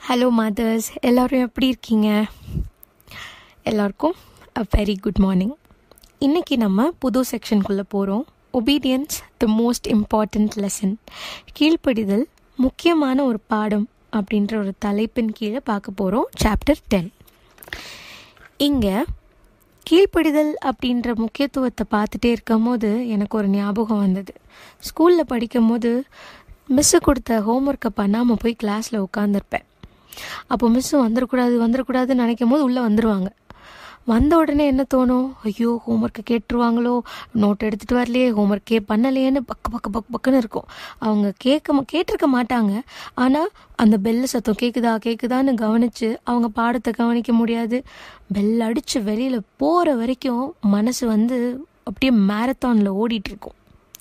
hello mothers எல்லோரும் எப்படி இருக்கீங்க எல்லாருக்கும் அ வெரி குட் மார்னிங் இன்றைக்கி நம்ம புது செக்ஷனுக்குள்ளே போகிறோம் obedience the most important lesson கீழ்ப்படிதல் முக்கியமான ஒரு பாடம் அப்படின்ற ஒரு தலைப்பின் கீழே பார்க்க போகிறோம் சாப்டர் டென் இங்கே கீழ்ப்படிதல் அப்படின்ற முக்கியத்துவத்தை பார்த்துட்டே இருக்கும் போது எனக்கு ஒரு ஞாபகம் வந்தது ஸ்கூலில் படிக்கும் போது மிஸ்ஸு கொடுத்த ஹோம்ஒர்க்கை பண்ணாமல் போய் கிளாஸில் உட்காந்துருப்பேன் அப்போ மிஸ்ஸு வந்துடக்கூடாது வந்துடக்கூடாதுன்னு நினைக்கும் போது உள்ளே வந்துடுவாங்க வந்த உடனே என்ன தோணும் ஐயோ ஹோம்ஒர்க்கை கேட்டுருவாங்களோ நோட் எடுத்துகிட்டு வரலையே ஹோம்ஒர்க்கே பண்ணலையேன்னு பக்கு பக்கு பக்கு பக்குன்னு இருக்கும் அவங்க கேட்க கேட்டிருக்க மாட்டாங்க ஆனால் அந்த பெல்லு சத்தம் கேட்குதா கேட்குதான்னு கவனித்து அவங்க பாடத்தை கவனிக்க முடியாது பெல் அடித்து வெளியில் போகிற வரைக்கும் மனசு வந்து அப்படியே மேரத்தானில் ஓடிட்டுருக்கும்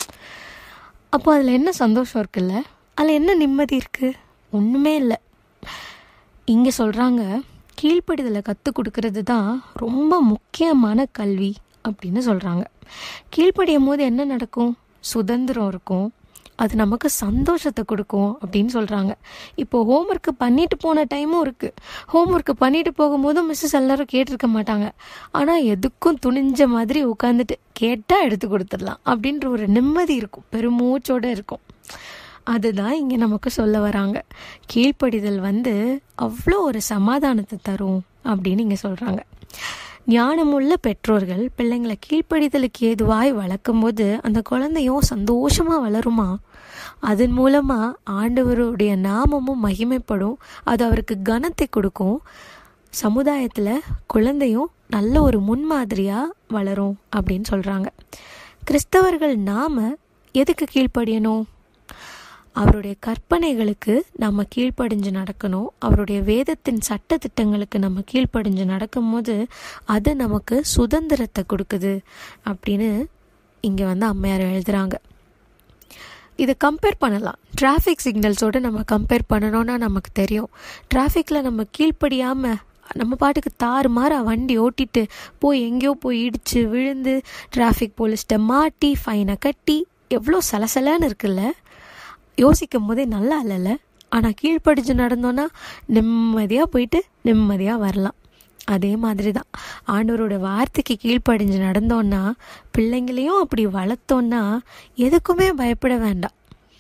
அப்போ அதில் என்ன சந்தோஷம் இருக்குல்ல அதில் என்ன நிம்மதி இருக்குது ஒன்றுமே இல்லை இங்கே சொல்கிறாங்க கீழ்ப்படிதலை கற்றுக் கொடுக்கறது தான் ரொம்ப முக்கியமான கல்வி அப்படின்னு சொல்கிறாங்க கீழ்ப்படியும் போது என்ன நடக்கும் சுதந்திரம் இருக்கும் அது நமக்கு சந்தோஷத்தை கொடுக்கும் அப்படின்னு சொல்கிறாங்க இப்போ ஹோம்ஒர்க்கு பண்ணிட்டு போன டைமும் இருக்குது ஹோம்ஒர்க்கு பண்ணிட்டு போகும்போதும் மிஸ்ஸஸ் எல்லாரும் கேட்டிருக்க மாட்டாங்க ஆனால் எதுக்கும் துணிஞ்ச மாதிரி உட்காந்துட்டு கேட்டால் எடுத்து கொடுத்துடலாம் அப்படின்ற ஒரு நிம்மதி இருக்கும் பெருமூச்சோடு இருக்கும் அதுதான் இங்கே நமக்கு சொல்ல வராங்க கீழ்ப்படிதல் வந்து அவ்வளோ ஒரு சமாதானத்தை தரும் அப்படின்னு இங்கே சொல்கிறாங்க ஞானமுள்ள பெற்றோர்கள் பிள்ளைங்களை கீழ்ப்படிதலுக்கு ஏதுவாய் வளர்க்கும் போது அந்த குழந்தையும் சந்தோஷமாக வளருமா அதன் மூலமாக ஆண்டவருடைய நாமமும் மகிமைப்படும் அது அவருக்கு கனத்தை கொடுக்கும் சமுதாயத்தில் குழந்தையும் நல்ல ஒரு முன்மாதிரியாக வளரும் அப்படின்னு சொல்கிறாங்க கிறிஸ்தவர்கள் நாம் எதுக்கு கீழ்ப்படியணும் அவருடைய கற்பனைகளுக்கு நம்ம கீழ்ப்படிஞ்சு நடக்கணும் அவருடைய வேதத்தின் சட்ட திட்டங்களுக்கு நம்ம கீழ்ப்படிஞ்சு நடக்கும்போது அது நமக்கு சுதந்திரத்தை கொடுக்குது அப்படின்னு இங்கே வந்து அம்மையார் எழுதுகிறாங்க இதை கம்பேர் பண்ணலாம் டிராஃபிக் சிக்னல்ஸோடு நம்ம கம்பேர் பண்ணணும்னா நமக்கு தெரியும் டிராஃபிக்கில் நம்ம கீழ்ப்படியாமல் நம்ம பாட்டுக்கு தாறு மாற வண்டி ஓட்டிட்டு போய் எங்கேயோ போய் இடித்து விழுந்து டிராஃபிக் போலீஸ்கிட்ட மாட்டி ஃபைனை கட்டி எவ்வளோ சலசலன்னு இருக்குல்ல யோசிக்கும் போதே நல்லா இல்லைல்ல ஆனால் கீழ்ப்படிச்சு நடந்தோன்னா நிம்மதியாக போயிட்டு நிம்மதியாக வரலாம் அதே மாதிரி தான் ஆண்டவரோட வார்த்தைக்கு கீழ்ப்படிஞ்சு நடந்தோன்னா பிள்ளைங்களையும் அப்படி வளர்த்தோன்னா எதுக்குமே பயப்பட வேண்டாம்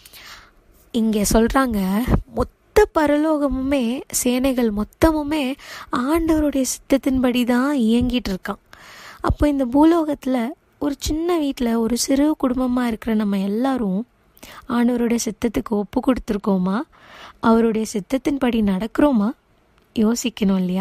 இங்கே சொல்கிறாங்க மொத்த பரலோகமுமே சேனைகள் மொத்தமுமே ஆண்டவருடைய சித்தத்தின்படி தான் இயங்கிட்டு இருக்கான் அப்போ இந்த பூலோகத்தில் ஒரு சின்ன வீட்டில் ஒரு சிறு குடும்பமாக இருக்கிற நம்ம எல்லாரும் ஆண்டவருடைய சித்தத்துக்கு ஒப்பு கொடுத்துருக்கோமா அவருடைய சித்தத்தின்படி நடக்கிறோமா யோசிக்கணும் இல்லையா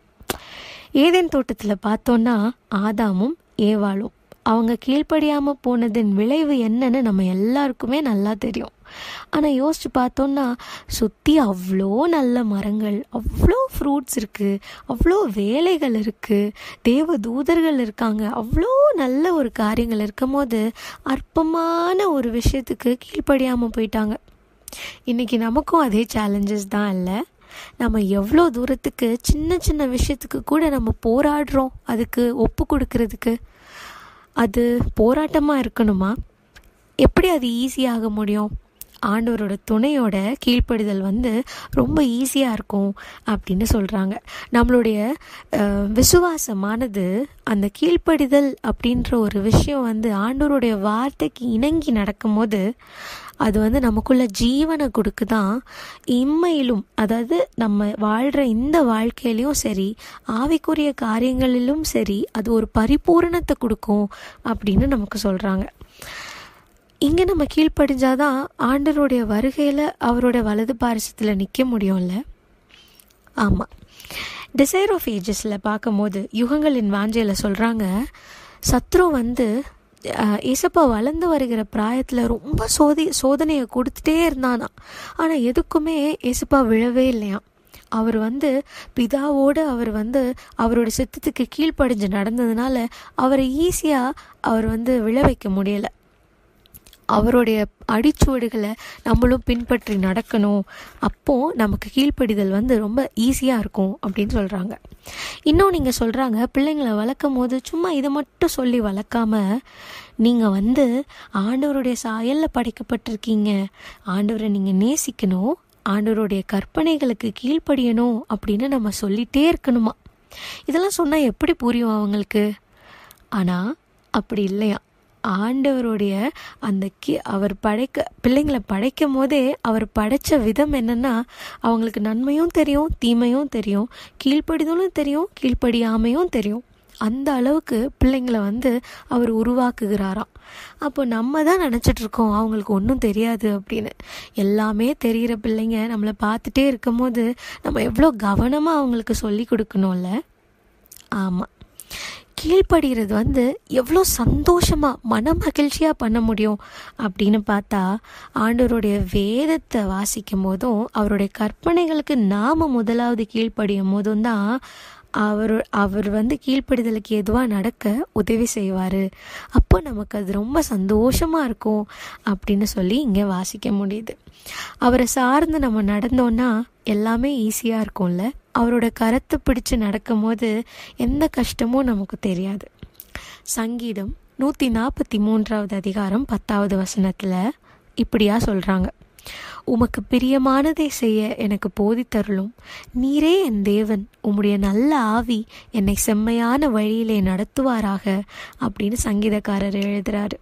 ஏதேன் தோட்டத்தில் பார்த்தோன்னா ஆதாமும் ஏவாளும் அவங்க கீழ்ப்படியாமல் போனதின் விளைவு என்னன்னு நம்ம எல்லாருக்குமே நல்லா தெரியும் ஆனால் யோசிச்சு பார்த்தோன்னா சுற்றி அவ்வளோ நல்ல மரங்கள் அவ்வளோ ஃப்ரூட்ஸ் இருக்குது அவ்வளோ வேலைகள் இருக்குது தேவ தூதர்கள் இருக்காங்க அவ்வளோ நல்ல ஒரு காரியங்கள் இருக்கும் போது அற்பமான ஒரு விஷயத்துக்கு கீழ்ப்படியாமல் போயிட்டாங்க இன்றைக்கி நமக்கும் அதே சேலஞ்சஸ் தான் இல்லை நம்ம எவ்வளோ தூரத்துக்கு சின்ன சின்ன விஷயத்துக்கு கூட நம்ம போராடுறோம் அதுக்கு ஒப்பு கொடுக்கறதுக்கு அது போராட்டமாக இருக்கணுமா எப்படி அது ஈஸியாக முடியும் ஆண்டவரோட துணையோட கீழ்ப்படிதல் வந்து ரொம்ப ஈஸியாக இருக்கும் அப்படின்னு சொல்கிறாங்க நம்மளுடைய விசுவாசமானது அந்த கீழ்ப்படிதல் அப்படின்ற ஒரு விஷயம் வந்து ஆண்டவருடைய வார்த்தைக்கு இணங்கி நடக்கும்போது அது வந்து நமக்குள்ள ஜீவனை கொடுக்குதான் இம்மையிலும் அதாவது நம்ம வாழ்கிற இந்த வாழ்க்கையிலையும் சரி ஆவிக்குரிய காரியங்களிலும் சரி அது ஒரு பரிபூரணத்தை கொடுக்கும் அப்படின்னு நமக்கு சொல்கிறாங்க இங்கே நம்ம கீழ்ப்படிஞ்சாதான் ஆண்டருடைய வருகையில் அவரோட வலது பாரசத்தில் நிற்க முடியும்ல ஆமாம் டிசைர் ஆஃப் ஏஜஸில் பார்க்கும்போது யுகங்களின் வாஞ்சையில் சொல்கிறாங்க சத்ரு வந்து ஏசப்பா வளர்ந்து வருகிற பிராயத்தில் ரொம்ப சோதி சோதனையை கொடுத்துட்டே இருந்தானா ஆனால் எதுக்குமே ஏசப்பா விழவே இல்லையாம் அவர் வந்து பிதாவோடு அவர் வந்து அவரோட சித்தத்துக்கு கீழ்ப்படிஞ்சு நடந்ததுனால அவரை ஈஸியாக அவர் வந்து விழ வைக்க முடியலை அவருடைய அடிச்சுவடுகளை நம்மளும் பின்பற்றி நடக்கணும் அப்போது நமக்கு கீழ்ப்படிதல் வந்து ரொம்ப ஈஸியாக இருக்கும் அப்படின்னு சொல்கிறாங்க இன்னும் நீங்கள் சொல்கிறாங்க பிள்ளைங்களை வளர்க்கும் போது சும்மா இதை மட்டும் சொல்லி வளர்க்காம நீங்கள் வந்து ஆண்டவருடைய சாயலில் படைக்கப்பட்டிருக்கீங்க ஆண்டவரை நீங்கள் நேசிக்கணும் ஆண்டவருடைய கற்பனைகளுக்கு கீழ்ப்படியணும் அப்படின்னு நம்ம சொல்லிட்டே இருக்கணுமா இதெல்லாம் சொன்னால் எப்படி புரியும் அவங்களுக்கு ஆனால் அப்படி இல்லையா ஆண்டவருடைய அந்த கி அவர் படைக்க பிள்ளைங்களை படைக்கும் போதே அவர் படைத்த விதம் என்னென்னா அவங்களுக்கு நன்மையும் தெரியும் தீமையும் தெரியும் கீழ்ப்படிதலும் தெரியும் கீழ்ப்படியாமையும் தெரியும் அந்த அளவுக்கு பிள்ளைங்களை வந்து அவர் உருவாக்குகிறாராம் அப்போ நம்ம தான் நினச்சிட்ருக்கோம் அவங்களுக்கு ஒன்றும் தெரியாது அப்படின்னு எல்லாமே தெரிகிற பிள்ளைங்க நம்மளை பார்த்துட்டே இருக்கும் போது நம்ம எவ்வளோ கவனமாக அவங்களுக்கு சொல்லி கொடுக்கணும்ல ஆமாம் கீழ்ப்படுகிறது வந்து எவ்வளோ சந்தோஷமாக மன மகிழ்ச்சியாக பண்ண முடியும் அப்படின்னு பார்த்தா ஆண்டவருடைய வேதத்தை வாசிக்கும் போதும் அவருடைய கற்பனைகளுக்கு நாம் முதலாவது கீழ்ப்படியும் போதும் தான் அவர் அவர் வந்து கீழ்ப்படிதலுக்கு எதுவாக நடக்க உதவி செய்வார் அப்போ நமக்கு அது ரொம்ப சந்தோஷமாக இருக்கும் அப்படின்னு சொல்லி இங்கே வாசிக்க முடியுது அவரை சார்ந்து நம்ம நடந்தோன்னா எல்லாமே ஈஸியாக இருக்கும்ல அவரோட கரத்தை பிடிச்சு நடக்கும்போது எந்த கஷ்டமும் நமக்கு தெரியாது சங்கீதம் நூற்றி நாற்பத்தி மூன்றாவது அதிகாரம் பத்தாவது வசனத்தில் இப்படியா சொல்கிறாங்க உமக்கு பிரியமானதை செய்ய எனக்கு போதித்தருளும் நீரே என் தேவன் உம்முடைய நல்ல ஆவி என்னை செம்மையான வழியிலே நடத்துவாராக அப்படின்னு சங்கீதக்காரர் எழுதுறாரு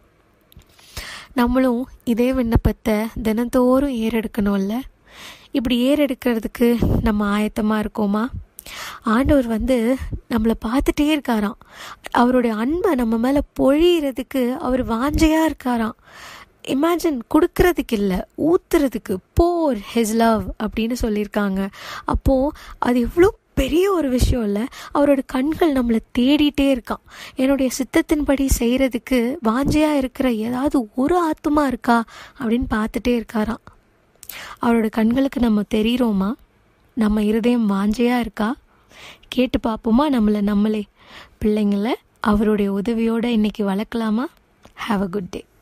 நம்மளும் இதே விண்ணப்பத்தை தினந்தோறும் ஏறெடுக்கணும்ல இப்படி ஏறெடுக்கிறதுக்கு நம்ம ஆயத்தமாக இருக்கோமா ஆண்டவர் வந்து நம்மளை பார்த்துட்டே இருக்காராம் அவருடைய அன்பை நம்ம மேலே பொழியறதுக்கு அவர் வாஞ்சையாக இருக்காராம் இமேஜின் கொடுக்கறதுக்கு இல்லை ஊத்துறதுக்கு போர் ஹிஸ் லவ் அப்படின்னு சொல்லியிருக்காங்க அப்போது அது எவ்வளோ பெரிய ஒரு விஷயம் இல்லை அவரோட கண்கள் நம்மளை தேடிட்டே இருக்கான் என்னுடைய சித்தத்தின்படி செய்கிறதுக்கு வாஞ்சையாக இருக்கிற ஏதாவது ஒரு ஆத்மா இருக்கா அப்படின்னு பார்த்துட்டே இருக்காராம் அவரோட கண்களுக்கு நம்ம தெரிகிறோமா நம்ம இருதயம் வாஞ்சையாக இருக்கா கேட்டு பார்ப்போமா நம்மளை நம்மளே பிள்ளைங்கள அவருடைய உதவியோடு இன்றைக்கி வளர்க்கலாமா ஹாவ் அ குட் டே